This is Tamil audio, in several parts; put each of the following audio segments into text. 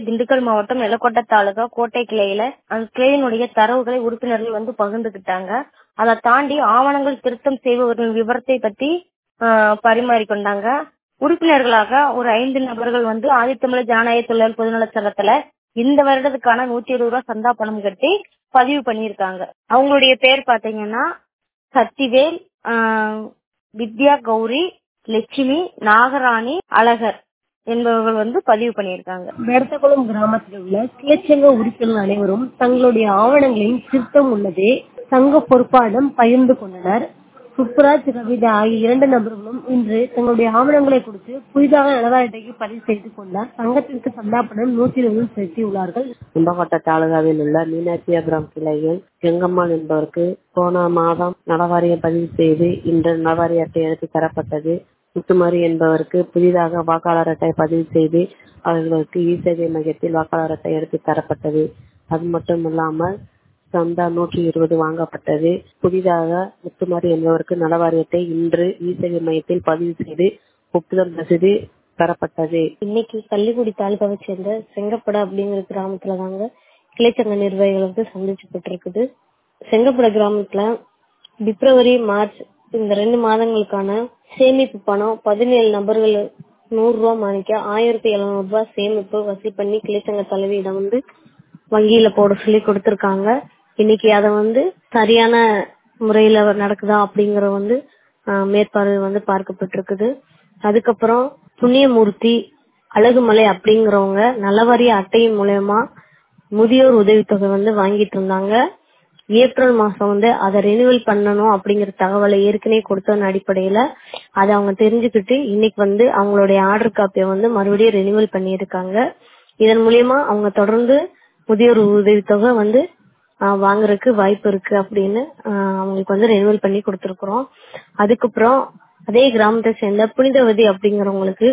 திண்டுக்கல் மாவட்டம் நிலக்கோட்டை தாலுகா கோட்டை கிளையில அந்த கிளையினுடைய தரவுகளை உறுப்பினர்கள் வந்து பகிர்ந்துகிட்டாங்க அதை தாண்டி ஆவணங்கள் திருத்தம் செய்பவர்களின் விவரத்தை பத்தி ஆஹ், பரிமாறிக்கொண்டாங்க உறுப்பினர்களாக ஒரு ஐந்து நபர்கள் வந்து ஆதித்தமிழர் ஜனநாயக தொழிலாளர் பொதுநலச் சங்கத்துல இந்த வருடத்துக்கான நூத்தி இருபது ரூபாய் சந்தா பணம் கட்டி பதிவு பண்ணியிருக்காங்க அவங்களுடைய பேர் பாத்தீங்கன்னா சக்திவேல் ஆஹ், வித்யா கௌரி லட்சுமி நாகராணி அழகர் என்பவர்கள் வந்து பதிவு பண்ணியிருக்காங்க பெரத்தகுளம் கிராமத்தில் உள்ள கிளச்சங்க உறுப்பினர்கள் அனைவரும் தங்களுடைய ஆவணங்களின் திருத்தம் உள்ளதே சங்க பொறுப்பாளரிடம் பகிர்ந்து கொண்டனர் சுப்புராஜ் கவிதா ஆகிய இரண்டு நபர்களும் இன்று தங்களுடைய ஆவணங்களை கொடுத்து புதிதாக நலவாரி அட்டைக்கு பதிவு செய்து கொண்டார் சங்கத்திற்கு சந்தாப்பணம் நூற்றி இருபது செலுத்தியுள்ளார்கள் கும்பகோட்டை தாலுகாவில் உள்ள மீனாட்சியபுரம் கிளையில் செங்கம்மாள் என்பவருக்கு போன மாதம் நலவாரிய பதிவு செய்து இன்று நலவாரி அட்டை எடுத்து தரப்பட்டது முத்துமாரி என்பவருக்கு புதிதாக வாக்காளர் அட்டை பதிவு செய்து அவர்களுக்கு இ சேவை மையத்தில் வாக்காளர் அட்டை எடுத்து தரப்பட்டது அது மட்டும் இல்லாமல் சந்தா நூற்றி இருபது வாங்கப்பட்டது புதிதாக முத்துமாரி என்பவருக்கு நலவாரி அட்டை இன்று இ சேவை மையத்தில் பதிவு செய்து ஒப்புதல் ரசீது தரப்பட்டது இன்னைக்கு கள்ளிக்குடி தாலுகாவை சேர்ந்த செங்கப்பட அப்படிங்கிற கிராமத்துல தாங்க கிளைச்சங்க நிர்வாகிகள் வந்து சந்திச்சுப்பட்டிருக்குது செங்கப்பட கிராமத்துல பிப்ரவரி மார்ச் இந்த ரெண்டு மாதங்களுக்கான சேமிப்பு பணம் பதினேழு நபர்கள் நூறு ரூபாய் மாணிக்க ஆயிரத்தி எழுநூறு ரூபாய் சேமிப்பு வசூல் பண்ணி கிளைச்சங்க தலைவியிடம் வந்து வங்கியில போட சொல்லி கொடுத்திருக்காங்க இன்னைக்கு அத வந்து சரியான முறையில நடக்குதா அப்படிங்கற வந்து ஆஹ், மேற்பார்வை வந்து பார்க்கப்பட்டிருக்குது அதுக்கப்புறம் புண்ணியமூர்த்தி அழகுமலை அப்படிங்கிறவங்க நலவாரிய அட்டையின் மூலயமா முதியோர் உதவித்தொகை வந்து வாங்கிட்டு இருந்தாங்க ஏப்ரல் மாசம் வந்து அதை ரெனிவல் பண்ணணும் அப்படிங்கிற தகவலை ஏற்கனவே கொடுத்ததன் அடிப்படையில அதை அவங்க தெரிஞ்சுக்கிட்டு இன்னைக்கு வந்து அவங்களுடைய ஆர்டர் காப்பியை வந்து மறுபடியும் ரெனிவல் பண்ணியிருக்காங்க இதன் மூலியமா அவங்க தொடர்ந்து முதியோர் உதவித்தொகை வந்து ஆஹ், வாங்குறதுக்கு வாய்ப்பு இருக்கு அப்படின்னு ஆஹ், அவங்களுக்கு வந்து ரெனிவல் பண்ணி கொடுத்துருக்குறோம் அதுக்கப்புறம் அதே கிராமத்தை சேர்ந்த புனிதவதி அப்படிங்கிறவங்களுக்கு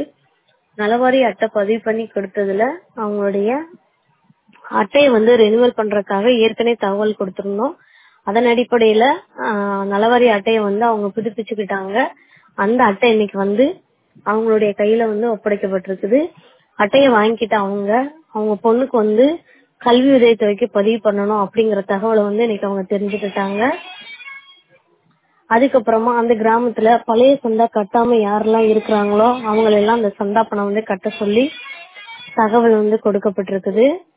நலவாரி அட்டை பதிவு பண்ணி கொடுத்ததுல அவங்களுடைய அட்டையை வந்து ரெனிவல் பண்றதுக்காக ஏற்கனவே தகவல் கொடுத்திருந்தோம் அதன் அடிப்படையில ஆஹ், நலவாரி அட்டையை வந்து அவங்க புதுப்பிச்சுக்கிட்டாங்க அந்த அட்டை இன்னைக்கு வந்து அவங்களுடைய கையில வந்து ஒப்படைக்கப்பட்டிருக்குது அட்டையை வாங்கிக்கிட்ட அவங்க அவங்க பொண்ணுக்கு வந்து கல்வி உதவித்தொகைக்கு பதிவு பண்ணணும் அப்படிங்கிற தகவலை வந்து இன்னைக்கு அவங்க தெரிஞ்சுக்கிட்டாங்க அதுக்கப்புறமா அந்த கிராமத்துல பழைய சந்தா கட்டாம யாரெல்லாம் இருக்கிறாங்களோ அவங்களெல்லாம் அந்த சந்தா பணம் வந்து கட்ட சொல்லி தகவல் வந்து கொடுக்கப்பட்டிருக்குது